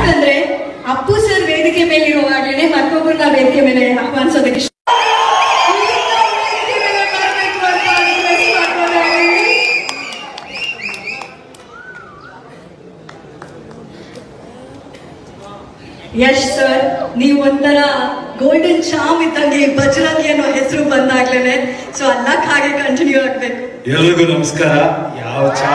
ಯಾಕಂದ್ರೆ ಅಪ್ಪು ಸರ್ ವೇದಿಕೆ ಮೇಲೆ ಇರುವಾಗ್ಲೇನೆ ಮತ್ತೊಬ್ಬರನ್ನ ವೇದಿಕೆ ಮೇಲೆ ಆಹ್ವಾನಿಸೋದಕ್ಕೆ ಇಷ್ಟ- ವೇದಿಕೆ ಮೇಲೆ ಬರ್ಬೇಕು ಅಂತ request ಮಾಡ್ಕೊತಾ ಇದೀನಿ. ಯಶ್ ಸರ್ ನೀವು ಒಂಥರ ಗೋಲ್ಡನ್ ಚಾಮ್ ಇದ್ದಂಗೆ ಈ ಬಜರಂಗಿ ಅನ್ನೋ ಹೆಸರು ಬಂದಾಗ್ಲೇನೆ ಸೊ ಅಲ್ಲಕ್ ಹಾಗೆ ಕಂಟಿನ್ಯೂ ಆಗ್ಬೇಕು ಎಲ್ರಿಗೂ ನಮಸ್ಕಾರ ಯಾವ ಚಾ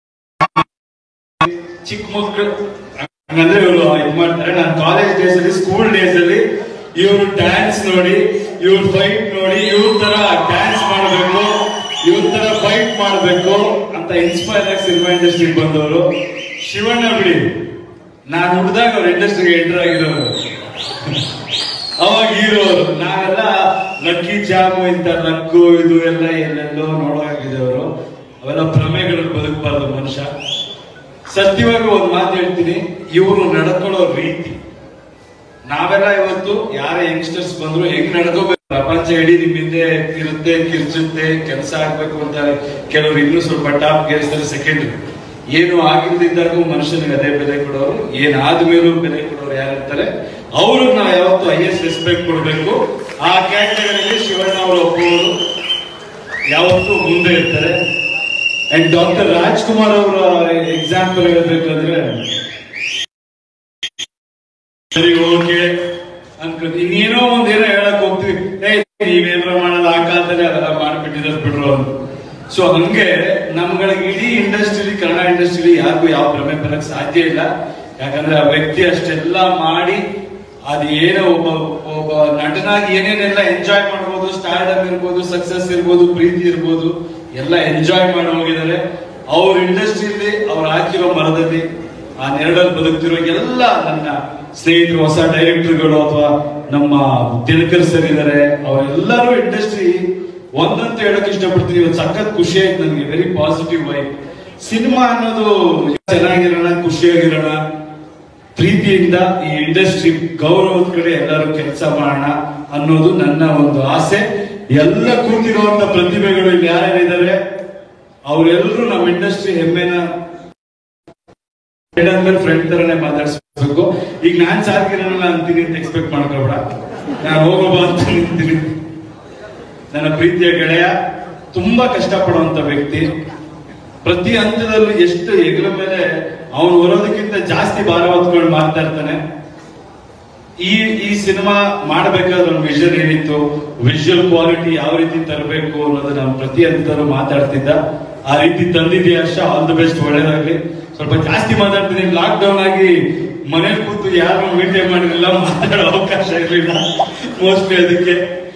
ಚಿಕ್ಕ ಮಕ್ಕಳು ಹಂಗಂದ್ರೆ ಇವರು ಇದು ಮಾಡ್ತಾರೆ ನಾನು ಕಾಲೇಜ್ ಡೇಸ್ ಅಲ್ಲಿ ಸ್ಕೂಲ್ ಡೇಸ್ ಅಲ್ಲಿ ಇವರು ಡ್ಯಾನ್ಸ್ ನೋಡಿ ಇವ್ರ ಫೈಟ್ ನೋಡಿ ಇವ್ರ ತರ ಡ್ಯಾನ್ಸ್ ಮಾಡಬೇಕು ಇವ್ರ ತರ ಫೈಟ್ ಮಾಡಬೇಕು ಅಂತ ಇನ್ಸ್ಪೈರ್ ಆಗಿ ಸಿನಿಮಾ ಇಂಡಸ್ಟ್ರಿಗೆ ಬಂದವರು ಶಿವಣ್ಣ ಬಿಡಿ ನಾನು ಹುಡ್ದಾಗ ಅವ್ರ ಇಂಡಸ್ಟ್ರಿಗೆ ಎಂಟರ್ ಆಗಿರೋರು ಅವಾಗ ಹೀರೋ ನಾವೆಲ್ಲ ಲಕ್ಕಿ ಜಾಮು ಇಂತ ಲಕ್ಕು ಇದು ಎಲ್ಲ ಎಲ್ಲೆಲ್ಲೋ ನೋಡೋಗಿದ್ದವರು ಅವೆಲ್ಲ ಭ್ರಮೆಗಳಲ್ಲಿ ಬದುಕಬಾರ್ದು ಮನುಷ್ಯ ಸತ್ಯವಾಗಿ ಒಂದು ಮಾತು ಹೇಳ್ತೀನಿ ಇವರು ನಡ್ಕೊಳ್ಳೋ ರೀತಿ ನಾವೆಲ್ಲ ಇವತ್ತು ಯಾರೇ ಯಂಗ್ಸ್ಟರ್ಸ್ ಬಂದ್ರು ಹೆಂಗ್ ನಡ್ಕೋಬೇಕು ಪ್ರಪಂಚ ಇಡೀ ನಿಮ್ ಹಿಂದೆ ಇರುತ್ತೆ ಕಿರ್ಚುತ್ತೆ ಕೆಲಸ ಆಗ್ಬೇಕು ಅಂತ ಕೆಲವರು ಇನ್ನೂ ಸ್ವಲ್ಪ ಟಾಪ್ ಗೇರಿಸ್ತಾರೆ ಸೆಕೆಂಡ್ರಿ ಏನು ಆಗಿಲ್ದಿದ್ದಾಗೂ ಮನುಷ್ಯನಿಗೆ ಅದೇ ಬೆಲೆ ಕೊಡೋರು ಏನಾದ್ಮೇಲೂ ಬೆಲೆ ಕೊಡೋರು ಯಾರಿರ್ತಾರೆ ಅವ್ರಿಗೆ ನಾವು ಯಾವತ್ತು ಐ ಎಸ್ ರೆಸ್ಪೆಕ್ಟ್ ಕೊಡ್ಬೇಕು ಆ ಕ್ಯಾಟಗರಿಯಲ್ಲಿ ಶಿವಣ್ಣ ಅವರು ಒಬ್ಬರು ಯಾವತ್ತೂ ಮುಂದೆ ಇರ್ತಾರೆ ಅಂಡ್ ಡಾಕ್ಟರ್ ರಾಜ್ಕುಮಾರ್ ಅವರ ಎಕ್ಸಾಂಪಲ್ ಹೇಳ್ಬೇಕಂದ್ರೆ ಸರಿ ಓಕೆ ಅನ್ಕೊಂಡು ಇನ್ನೇನೋ ಒಂದೇನೋ ಹೇಳಕ್ ಹೋಗ್ತೀವಿ ಏ ನೀವೇನಾರ ಮಾಡೋದು ಆ ಕಾಲದಲ್ಲಿ ಅದೆಲ್ಲ ಮಾಡ್ಬಿಟ್ಟಿರೋದು ಬಿಡ್ರು ಅಂತ ಸೊ ಹಂಗೆ ನಮ್ಗಳಿಗೆ ಇಡೀ ಇಂಡಸ್ಟ್ರಿ ಕನ್ನಡ ಇಂಡಸ್ಟ್ರಿ ಯಾರಿಗೂ ಯಾವ ಭ್ರಮೆ ಬರಕ್ ಸಾಧ್ಯ ಇಲ್ಲ ಯಾಕಂದ್ರೆ ಆ ವ್ಯಕ್ತಿ ಅಷ್ಟೆಲ್ಲ ಮಾಡಿ ಅದು ಏನೋ ಒಬ್ಬ ಒಬ್ಬ ನಟನಾಗಿ ಏನೇನೆಲ್ಲ ಎಂಜಾಯ್ ಮಾಡ್ಬೋದು ಸ್ಟಾರ್ಡಮ್ ಇರ್ಬೋದು ಸಕ್ಸಸ್ ಇರ್ಬೋದು ಪ್ರೀತಿ ಇರ್ಬೋದು ಎಲ್ಲ ಎಂಜಾಯ್ ಮಾಡಿ ಹೋಗಿದ್ದಾರೆ ಅವ್ರ ಇಂಡಸ್ಟ್ರಿಯಲ್ಲಿ ಅವ್ರು ಹಾಕಿರೋ ಮರದಲ್ಲಿ ಆ ನೆರಳಲ್ಲಿ ಬದುಕ್ತಿರೋ ಎಲ್ಲ ನನ್ನ ಸ್ನೇಹಿತರು ಹೊಸ ಡೈರೆಕ್ಟರ್ಗಳು ಅಥವಾ ನಮ್ಮ ದಿನಕರ್ ಸರ್ ಇದ್ದಾರೆ ಅವರೆಲ್ಲರೂ ಇಂಡಸ್ಟ್ರಿ ಒಂದಂತೂ ಹೇಳಕ್ ಇಷ್ಟಪಡ್ತೀನಿ ಇವತ್ತು ಸಖತ್ ಖುಷಿ ಆಯ್ತು ನನಗೆ ವೆರಿ ಪಾಸಿಟಿವ್ ವೈಬ್ ಸಿನಿಮಾ ಅನ್ನೋದು ಚೆನ್ನಾಗಿರೋಣ ಖುಷಿಯಾಗಿರೋಣ ಪ್ರೀತಿಯಿಂದ ಈ ಇಂಡಸ್ಟ್ರಿ ಗೌರವದ ಕಡೆ ಎಲ್ಲರೂ ಕೆಲಸ ಮಾಡೋಣ ಅನ್ನೋದು ನನ್ನ ಒಂದು ಆಸೆ ಎಲ್ಲ ಕೂತಿರುವಂತ ಪ್ರತಿಭೆಗಳು ಇಲ್ಲಿ ಯಾರ್ಯಾರಿದ್ದಾರೆ ಅವರೆಲ್ಲರೂ ನಮ್ಮ ಇಂಡಸ್ಟ್ರಿ ಹೆಮ್ಮೆನ ಫ್ರೆಂಡ್ ಫ್ರೆಂಡ್ ತರನೇ ಮಾತಾಡ್ಸ್ಬೇಕು ಈಗ ನಾನ್ ಸಾರ್ಗಿರಲ್ಲ ಅಂತೀನಿ ಅಂತ ಎಕ್ಸ್ಪೆಕ್ಟ್ ಮಾಡ್ಕೋಬೇಡ ನಾನು ಹೋಗೋಬ ಅಂತ ನಿಂತೀನಿ ನನ್ನ ಪ್ರೀತಿಯ ಗೆಳೆಯ ತುಂಬಾ ಕಷ್ಟಪಡುವಂತ ವ್ಯಕ್ತಿ ಪ್ರತಿ ಹಂತದಲ್ಲೂ ಎಷ್ಟು ಹೆಗಲ ಮೇಲೆ ಅವನು ಬರೋದಕ್ಕಿಂತ ಜಾಸ್ತಿ ಭಾರ ಹೊತ್ಕೊಂಡು ಮಾಡ್ತಾ ಇರ್ತಾನೆ ಈ ಈ ಸಿನಿಮಾ ಮಾಡಬೇಕಾದ್ರೆ ಒಂದು ವಿಷನ್ ಏನಿತ್ತು ವಿಜುವಲ್ ಕ್ವಾಲಿಟಿ ಯಾವ ರೀತಿ ತರಬೇಕು ಅನ್ನೋದು ನಾನು ಪ್ರತಿ ಹಂತದಲ್ಲೂ ಮಾತಾಡ್ತಿದ್ದ ಆ ರೀತಿ ತಂದಿದ್ದೀಯ ಹರ್ಷ ಆಲ್ ದಿ ಬೆಸ್ಟ್ ಒಳ್ಳೇದಾಗ್ಲಿ ಸ್ವಲ್ಪ ಜಾಸ್ತಿ ಮಾತಾಡ್ತೀನಿ ಲಾಕ್ ಡೌನ್ ಆಗಿ ಮನೇಲಿ ಕೂತು ಯಾರು ಮೀಟೇ ಮಾಡಿರಲಿಲ್ಲ ಮಾತಾಡೋ ಅವಕಾಶ ಇರಲಿಲ್ಲ ಮೋಸ್ಟ್ಲಿ ಅದಕ್ಕೆ